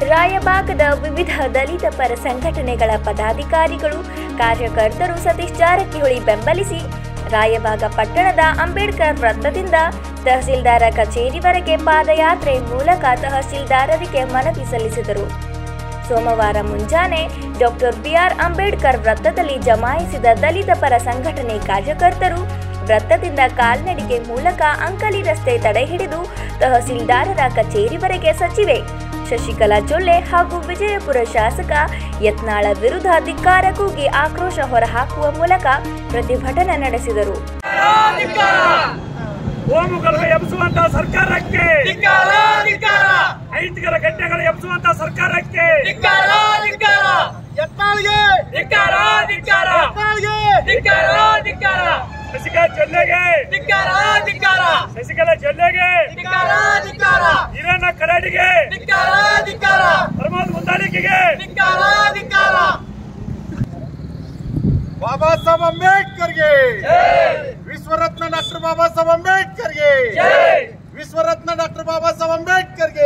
ರಾಯಬಾಗದ ವಿವಿಧ ದಲಿತ ಪರ ಸಂಘಟನೆಗಳ ಪದಾಧಿಕಾರಿಗಳು ಕಾರ್ಯಕರ್ತರು ಸತೀಶ್ ಜಾರಕಿಹೊಳಿ ಬೆಂಬಲಿಸಿ ರಾಯಬಾಗ ಪಟ್ಟಣದ ಅಂಬೇಡ್ಕರ್ ವೃತ್ತದಿಂದ ತಹಸೀಲ್ದಾರ ಕಚೇರಿವರೆಗೆ ಪಾದಯಾತ್ರೆ ಮೂಲಕ ತಹಸೀಲ್ದಾರರಿಗೆ ಮನವಿ ಸಲ್ಲಿಸಿದರು ಸೋಮವಾರ ಮುಂಜಾನೆ ಡಾಕ್ಟರ್ ಬಿಆರ್ ಅಂಬೇಡ್ಕರ್ ವೃತ್ತದಲ್ಲಿ ಜಮಾಯಿಸಿದ ದಲಿತ ಪರ ಸಂಘಟನೆ ಕಾರ್ಯಕರ್ತರು ವೃತ್ತದಿಂದ ಕಾಲ್ನಡಿಗೆ ಮೂಲಕ ಅಂಕಲಿ ರಸ್ತೆ ತಡೆ ಹಿಡಿದು ತಹಸೀಲ್ದಾರರ ಕಚೇರಿವರೆಗೆ ಸಚಿವೆ ಶಶಿಕಲಾ ಜೊಲ್ಲೆ ಹಾಗೂ ವಿಜಯಪುರ ಶಾಸಕ ಯತ್ನಾಳ ವಿರುದ್ಧ ಧಿಕ್ಕಾರ ಕೂಗಿ ಆಕ್ರೋಶ ಹೊರಹಾಕುವ ಮೂಲಕ ಪ್ರತಿಭಟನೆ ನಡೆಸಿದರು ಹೋಮುಗಳನ್ನು ಎಬ್ಬಿಸುವಂತ ಸರ್ಕಾರಕ್ಕೆ ಧಿಕ್ಕಾರ ಧಿಕ್ಕಾರ ಐತಿಗರ ಗಡ್ಡೆಗಳು ಎಬ್ಬಿಸುವಂತ ಸರ್ಕಾರಕ್ಕೆ ಧಿಕ್ಕಾರ ಧಿಕ್ಕಾರ ಯತ್ನಾಳ್ಗೆ ಧಿಕ್ಕಾರ ಧಿಕ್ಕಾರ ಯತ್ನಾಳ್ಗೆ ಧಿಕ್ಕಾರ ಧಿಕ್ಕಾರ ಶಶಿಕಲಾ ಜೊಲ್ಲೆಗೆ ಧಿಕ್ಕಾರ ಧಿಕ್ಕಾರ ಶಶಿಕಲಾ ಜೊಲ್ಲೆಗೆ ಧಿಕ್ಕಾರ ಧಿಕ್ಕಾರ ಹಿರಣ್ಣ ಕಡಡಿಗೆ ಧಿಕ್ಕಾರ ಧಿಕ್ಕಾರ ಧರ್ಮದ ಮುಂದಾಳಿಕೆಗೆ ಧಿಕ್ಕಾರ ಧಿಕ್ಕಾರ ಬಾಬಾ ಸಾಹೇಬ್ ಅಂಬೇಡ್ಕರ್ಗೆ ವಿಶ್ವರತ್ನ ಡಾಕ್ಟರ್ ಬಾಬಾ ಸಾಹೇಬ್ ಅಂಬೇಡ್ಕರ್ಗೆ ವಿಶ್ವರತ್ನ ಡಾಕ್ಟರ್ ಬಾಬಾ ಸಾಹೇಬ್ ಅಂಬೇಡ್ಕರ್ಗೆ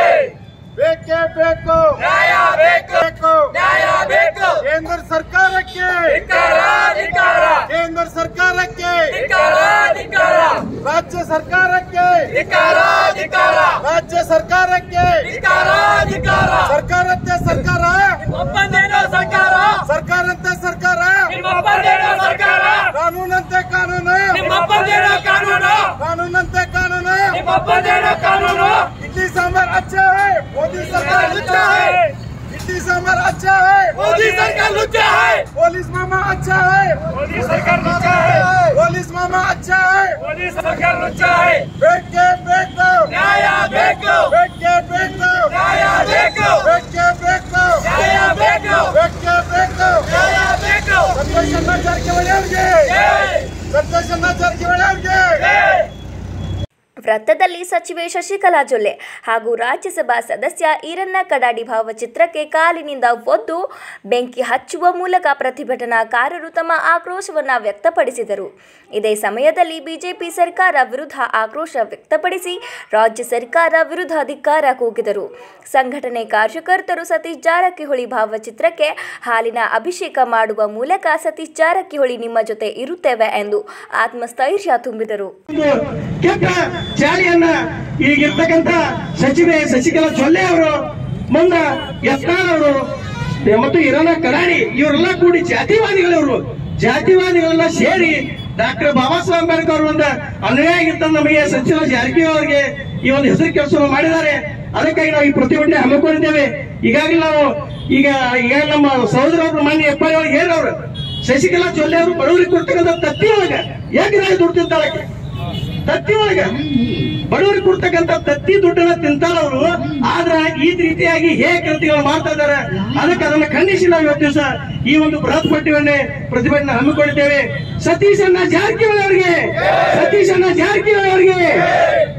ಬೇಕೇ ಬೇಕು ನ್ಯಾಯ ಬೇಕು ಬೇಕು ನ್ಯಾಯ ಬೇಕು ಕೇಂದ್ರ ಸರ್ಕಾರಕ್ಕೆ ಧಿಕ್ಕಾರ ಧಿಕ್ಕಾರ ಕೇಂದ್ರ ಸರ್ಕಾರಕ್ಕೆ ಧಿಕ್ಕಾರ ಧಿಕ್ಕಾರ ರಾಜ್ಯ ಸರ್ಕಾರಕ್ಕೆ ಧಿಕ್ಕಾರ ಧಿಕ್ಕಾರ ರಾಜ್ಯ ಸರ್ಕಾರಕ್ಕೆ ಧಿಕ್ಕಾರ ಧಿಕ್ಕಾರ ಸರ್ಕಾರಂತೆ ಸರ್ಕಾರ ಒಪ್ಪಂದೇನೋ ಸರ್ಕಾರ ಸರ್ಕಾರಂತೆ ಸರ್ಕಾರ ನಿಮ್ಮ ಒಪ್ಪಂದೇನೋ ಸರ್ಕಾರ ಕಾನೂನಂತೆ ಕಾನೂನು ನಿಮ್ಮ ಒಪ್ಪಂದೇನೋ ಕಾನೂನು ಕಾನೂನಂತೆ ಕಾನೂನು ನಿಮ್ಮ ಒಪ್ಪಂದೇನೋ ಕಾನೂನು इडली सांभर अच्छा है मोदी सरकार अच्छा है इडली सांभर अच्छा है ಮೋದಿ ಸರ್ಕಾರ ಲುಚ್ಚ है पुलिस मामा अच्छा है ಮೋದಿ ಸರ್ಕಾರ ನುಚ್ಚ है पुलिस मामा अच्छा है ಮೋದಿ ಸರ್ಕಾರ ನುಚ್ಚ है बैठ के बैठ दो ನ್ಯಾಯ ಬೇಕು बैठ के बैठ दो ನ್ಯಾಯ ಬೇಕು बैठ के बैठ दो ನ್ಯಾಯ ಬೇಕು बैठ के बैठ दो ನ್ಯಾಯ ಬೇಕು संतोष अन्ना जारकिहोಳಿ ಅವ್ರಿಗೆ ಜೈ ಸಂತೋಷ್ ಅಣ್ಣ ಜಾರಕಿಹೊಳಿ ಅವ್ರಿಗೆ ಜೈ ವೃತ್ತದಲ್ಲಿ ಸಚಿವೆ ಶಶಿಕಲಾ ಜೊಲ್ಲೆ ಹಾಗೂ ರಾಜ್ಯಸಭಾ ಸದಸ್ಯ ಈರಣ್ಣ ಕಡಾಡಿ ಭಾವಚಿತ್ರಕ್ಕೆ ಕಾಲಿನಿಂದ ಒದ್ದು ಬೆಂಕಿ ಹಚ್ಚುವ ಮೂಲಕ ಪ್ರತಿಭಟನಾಕಾರರು ತಮ್ಮ ಆಕ್ರೋಶವನ್ನು ವ್ಯಕ್ತಪಡಿಸಿದರು ಇದೇ ಸಮಯದಲ್ಲಿ ಬಿಜೆಪಿ ಸರ್ಕಾರ ವಿರುದ್ಧ ಆಕ್ರೋಶ ವ್ಯಕ್ತಪಡಿಸಿ ರಾಜ್ಯ ಸರ್ಕಾರ ವಿರುದ್ಧ ಧಿಕ್ಕಾರ ಕೂಗಿದರು ಸಂಘಟನೆ ಕಾರ್ಯಕರ್ತರು ಸತೀಶ್ ಜಾರಕಿಹೊಳಿ ಭಾವಚಿತ್ರಕ್ಕೆ ಹಾಲಿನ ಅಭಿಷೇಕ ಮಾಡುವ ಮೂಲಕ ಸತೀಶ್ ಜಾರಕಿಹೊಳಿ ನಿಮ್ಮ ಜೊತೆ ಇರುತ್ತೇವೆ ಎಂದು ಆತ್ಮಸ್ಥೈರ್ಯ ತುಂಬಿದರು ಒಂದು ಕೆಟ್ಟ ಚಾಳಿಯನ್ನ ಈಗಿರ್ತಕ್ಕಂಥ ಸಚಿವೆ ಶಶಿಕಲಾ ಜೊಲ್ಲೆ ಅವರು ಮುಂದ ಯತ್ನಾಳ್ ಅವರು ಮತ್ತು ಇರೋನ ಕಡಾಡಿ ಇವರೆಲ್ಲ ಕೂಡಿ ಜಾತಿವಾದಿಗಳವರು ಜಾತಿವಾದಿಗಳೆಲ್ಲ ಸೇರಿ ಡಾಕ್ಟರ್ ಬಾಬಾ ಸಾಹೇಬ್ ಅಂಬೇಡ್ಕರ್ ಅವರು ಒಂದು ಅನ್ಯಾಯ ಆಗಿರ್ತ ನಮಗೆ ಸಚಿವ ಜಾರಕಿಹೊಳಿ ಅವರಿಗೆ ಈ ಒಂದು ಹೆಸರು ಕೆಲಸವನ್ನು ಮಾಡಿದ್ದಾರೆ ಅದಕ್ಕಾಗಿ ನಾವು ಈ ಪ್ರತಿಭಟನೆ ಹಮ್ಮಿಕೊಂಡಿದ್ದೇವೆ ಈಗಾಗಲೇ ನಾವು ಈಗ ಈಗ ನಮ್ಮ ಸಹೋದರರು ಮಾನ್ಯ ಎಪ್ಪ ಅವ್ರಿಗೆ ಹೇಳವ್ರು ಶಶಿಕಲಾ ಜೊಲ್ಲೆ ಅವರು ಬಡವರಿಗೆ ಕೊಡ್ತಕ್ಕಂಥ ತತ್ತಿ ಒಳಗ ಯಾಕೆ ನಾಳೆ ದುಡ್ಡು ತಿಂತಾಳಕ್ಕೆ ತತ್ತಿ ಒಳಗ ಬಡವರಿಗೆ ಕೊಡ್ತಕ್ಕಂಥ ತತ್ತಿ ದುಡ್ಡನ್ನ ತಿಂತಾಳ ಅವರು ಆದ್ರ ಈ ರೀತಿಯಾಗಿ ಹೇ ಕೃತಿಗಳು ಮಾಡ್ತಾ ಇದ್ದಾರೆ ಅದಕ್ಕೆ ಅದನ್ನ ಖಂಡಿಸಿ ನಾವು ಇವತ್ತು ದಿವಸ ಈ ಒಂದು ಬೃಹತ್ ಪಟ್ಟಿಯನ್ನೇ ಪ್ರತಿಭಟನೆ ಹಮ್ಮಿಕೊಂಡಿದ್ದೇವೆ ಸತೀಶಣ್ಣ ಜಾರಕಿಹೊಳಿ ಅವರಿಗೆ ಸತೀಶಣ್ಣ ಜಾರಕಿಹೊಳಿ ಅವರಿಗೆ